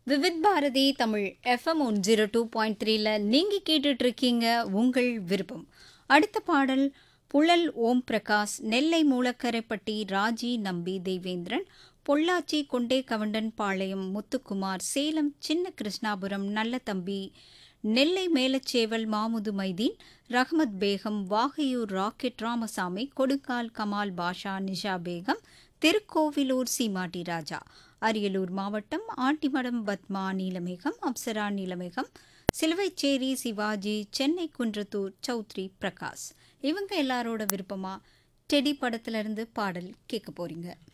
Vividh Bharati Tamil FM one zero two point த்ரீல நீங்கள் கேட்டுட்டு இருக்கீங்க உங்கள் விருப்பம் அடுத்த பாடல் புழல் ஓம் பிரகாஷ் நெல்லை மூலக்கரைப்பட்டி ராஜி நம்பி தேவேந்திரன் பொள்ளாச்சி கொண்டே கவண்டன் பாளையம் முத்துக்குமார் சேலம் சின்ன கிருஷ்ணாபுரம் நல்ல தம்பி நெல்லை மேலச்சேவல் மாமுது மைதீன் ரஹமத் பேகம் வாகையூர் ராக்கெட் ராமசாமி கொடுக்கால் கமால் பாஷா நிஷா பேகம் திருக்கோவிலூர் சீமாட்டி ராஜா அரியலூர் மாவட்டம் ஆண்டிமடம் பத்மா நீலமேகம் அப்சரா நீலமேகம் சிலுவைச்சேரி சிவாஜி சென்னை குன்றத்தூர் சௌத்ரி பிரகாஷ் இவங்க எல்லாரோட விருப்பமா டெடி படத்துல இருந்து பாடல் கேட்க போறீங்க